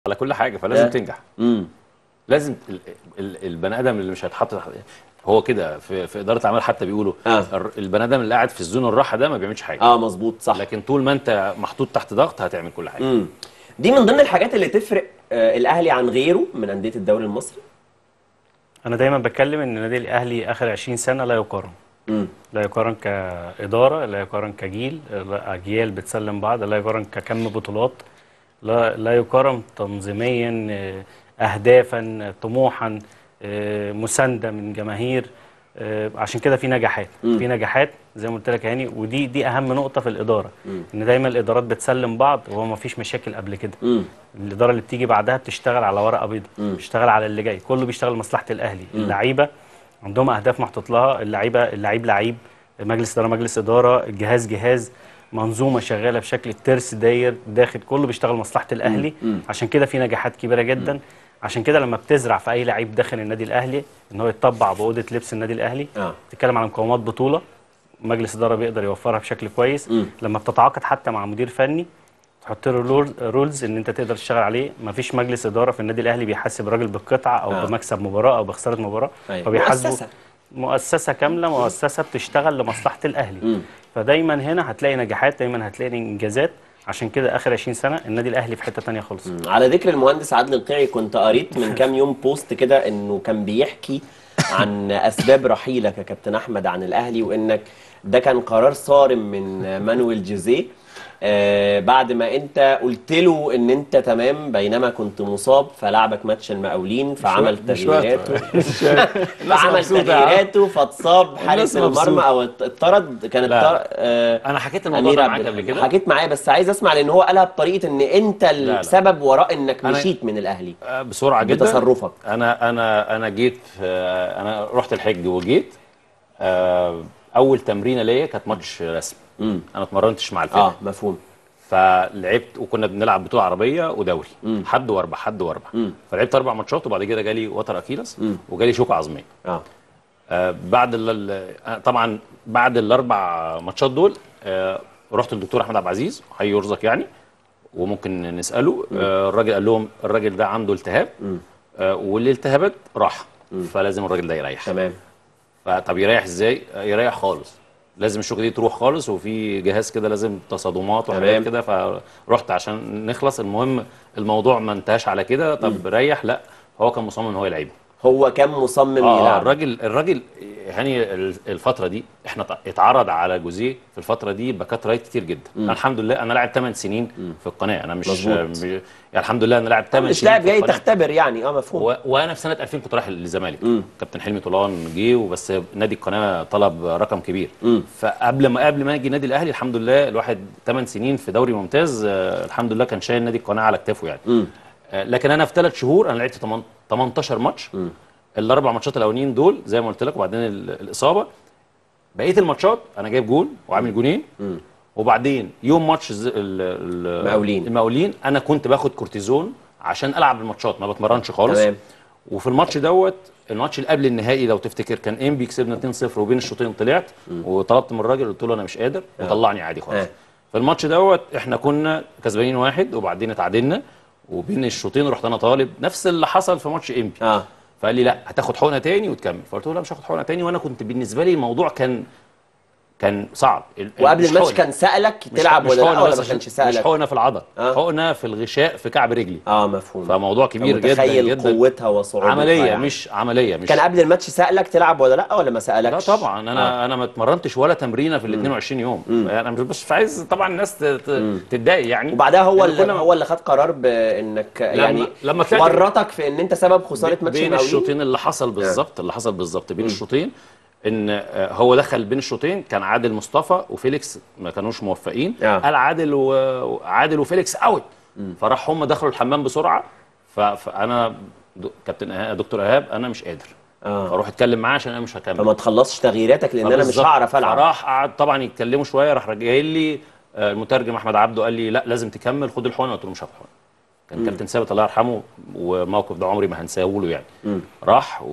على كل حاجه فلازم آه. تنجح امم لازم ال- ال- البني ادم اللي مش هيتحط تحت- هو كده في, في اداره الاعمال حتى بيقولوا آه. الر- البني ادم اللي قاعد في الزون الراحه ده ما بيعملش حاجه اه مظبوط صح لكن طول ما انت محطوط تحت ضغط هتعمل كل حاجه امم دي من ضمن الحاجات اللي تفرق آه الاهلي عن غيره من انديه الدوري المصري انا دايما بتكلم ان النادي الاهلي اخر 20 سنه لا يقارن امم لا يقارن كاداره لا يقارن كجيل لا اجيال بتسلم بعض لا يقارن ككم بطولات لا لا يقارن تنظيميا آه، اهدافا طموحا آه، مسانده من جماهير آه، عشان كده في نجاحات في نجاحات زي ما قلت لك يعني ودي دي اهم نقطه في الاداره ان دايما الادارات بتسلم بعض وهو ما فيش مشاكل قبل كده امم الاداره اللي بتيجي بعدها بتشتغل على ورقه بيضاء بتشتغل على اللي جاي كله بيشتغل لمصلحه الاهلي اللعيبه عندهم اهداف محطوط لها اللعيبه اللعيب لعيب مجلس اداره مجلس اداره الجهاز جهاز منظومه شغاله بشكل ترس داير داخل كله بيشتغل لمصلحه الاهلي عشان كده في نجاحات كبيره جدا عشان كده لما بتزرع في اي لعيب داخل النادي الاهلي ان هو يتطبع باوضه لبس النادي الاهلي اه تتكلم عن مقومات بطوله مجلس اداره بيقدر يوفرها بشكل كويس لما بتتعاقد حتى مع مدير فني تحط له رول- رولز ان انت تقدر تشتغل عليه مفيش مجلس اداره في النادي الاهلي بيحاسب الراجل بالقطعه او آه. آه. بمكسب مباراه او بخساره مباراه أيوة. فبيحاسبه مؤسسة. مؤسسه كامله مؤسسه بتشتغل لمصلحه الاهلي مم. فدايما هنا هتلاقي نجاحات دايما هتلاقي انجازات عشان كده اخر 20 سنه النادي الاهلي في حته تانية خالص على ذكر المهندس عادل القيعي كنت قريت من كام يوم بوست كده انه كان بيحكي عن اسباب رحيلك يا كابتن احمد عن الاهلي وانك ده كان قرار صارم من مانويل جوزيه آه بعد ما انت قلت له ان انت تمام بينما كنت مصاب فلعبك ماتش المقاولين فعمل مش وقت. تغييراته الناس فعمل مبسوطة يا عم. تغييراته فاتصاب حارس مبسوطة. المرمى او اتطرد كان لا. اتطرد آه انا حكيت الموضوع امير ده عبد معاك قبل الحليم. كده حكيت معاه بس عايز اسمع لان هو قالها بطريقه ان انت لا. السبب وراء انك أنا- مشيت من الاهلي آه، بسرعه جدا بتصرفك. انا انا انا جيت في انا رحت الحج وجيت آه، اول تمرينه ليا كانت ماتش رسمي امم انا اتمرنتش مع الفرقه اه مفهوم فلعبت وكنا بنلعب بطوله عربيه ودوري مم. حد واربع حد واربع مم. فلعبت اربع ماتشات وبعد كده جالي وتر اكيلس مم. وجالي شوكه عظميه اه آه بعد ال- ال- آه، طبعا بعد الاربع ماتشات دول آه رحت للدكتور احمد عبد العزيز حي يرزق يعني وممكن نساله آه الراجل قال لهم الراجل ده عنده التهاب آه والالتهابات راحه فلازم الراجل ده يريح تمام فطب يريح ازاي؟ آه، يريح خالص لازم الشوكه دي تروح خالص وفي جهاز كده لازم تصادمات تمام. وحاجات كده فرحت عشان نخلص المهم الموضوع ما انتهاش على كده طب ريح لا هو كان مصمم ان هو يلعبه هو كان مصمم اه آه، يلعب الراجل الراجل هاني ال- الفتره دي احنا ط- اتعرض على جوزيه في الفتره دي باكات رايت كتير جدا أنا الحمد لله انا لاعب 8 سنين في القناه انا مش, مظبوط. مش يعني الحمد لله انا لاعب 8 مش سنين لاعب في جاي القناة. تختبر يعني اه مفهوم و... وانا في سنه 2000 كنت رايح للزمالك كابتن حلمي طولان جه وبس نادي القناه طلب رقم كبير مم. فقبل ما قبل ما اجي النادي الاهلي الحمد لله الواحد 8 سنين في دوري ممتاز آه، الحمد لله كان شايل نادي القناه على كتافه يعني مم. آه، لكن انا في ثلاث شهور انا لعبت 8 18 ماتش الاربع ماتشات الاولانيين دول زي ما قلت لك وبعدين ال- الاصابه بقيه الماتشات انا جايب جول وعامل جونين وبعدين يوم ماتش الز- ال- ال- المقاولين. المقاولين انا كنت باخد كورتيزون عشان العب الماتشات ما بتمرنش خالص تمام. وفي الماتش دوت الماتش اللي قبل النهائي لو تفتكر كان انبي كسبنا 2-0 وبين الشوطين طلعت وطلبت من الراجل قلت له انا مش قادر وطلعني عادي خالص آه. في الماتش دوت احنا كنا كسبانين واحد وبعدين اتعادلنا وبين الشوطين رحت انا طالب نفس اللي حصل في ماتش انبي اه فقال لي لا هتاخد حقنه تاني وتكمل فقلت له لا مش هاخد حقنه تاني وانا كنت بالنسبه لي الموضوع كان كان صعب ال- وقبل مش الماتش حقنة. كان سالك مش- تلعب مش ولا لا حقنة ولا بس ما عشان- كانش مش سالك حقنه في العضله آه. حقنه في الغشاء في كعب رجلي اه مفهوم فموضوع كبير جدا متخيل جدا قوتها وصعوبتها عمليه يعني. مش عمليه مش كان قبل الماتش سالك تلعب ولا لا ولا ما لا سالكش طبعا انا آه. انا ما اتمرنتش ولا تمرينه في ال 22 يوم انا مش مش عايز طبعا الناس ت- ت- تتضايق يعني وبعدها هو لأن اللي كنا- هو اللي خد قرار بانك يعني لما طلعت- ورطك في ان انت سبب خساره ماتش بين المقاولين الشوطين اللي حصل بالظبط اللي حصل بالظبط بين الشوطين ان آه، هو دخل بين الشوطين كان عادل مصطفى وفيليكس ما كانوش موفقين آه. قال عادل و- وعادل وفيليكس اوت فراح هم دخلوا الحمام بسرعه ف- فانا د- كابتن إيهاب- دكتور ايهاب انا مش قادر اه فاروح اتكلم معاه عشان انا مش هكمل فما تخلصش تغييراتك لان انا مش فبالظبط. هعرف العب فراح قعد طبعا يتكلموا شويه راح جاي لي آه، المترجم احمد عبده قال لي لا لازم تكمل خد الحقنه قلت له مش هاخد حقنه كان كابتن ثابت الله يرحمه وموقف ده عمري ما هنساه له يعني راح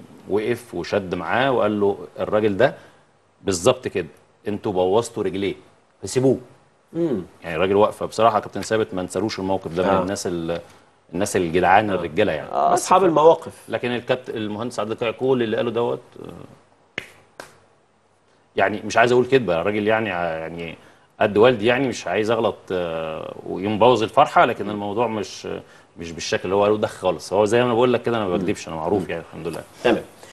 ووقف وشد معاه وقال له الراجل ده بالظبط كده انتوا بوظتوا رجليه فسيبوه مم. يعني الراجل واقفه بصراحه كابتن ثابت ما نسالوش الموقف ده آه. من الناس اللي الناس الجدعان الرجاله يعني آه، بس اصحاب ف- المواقف لكن الكابتن المهندس عبد القيع كل اللي قاله دوت آه، يعني مش عايز اقول كدبه الراجل يعني ع- يعني قد والدي يعني مش عايز اغلط آه، ويمبوظ الفرحه لكن الموضوع مش مش بالشكل اللي هو قاله ده خالص هو زي ما انا بقول لك كده انا ما بكذبش انا معروف يعني الحمد لله تمام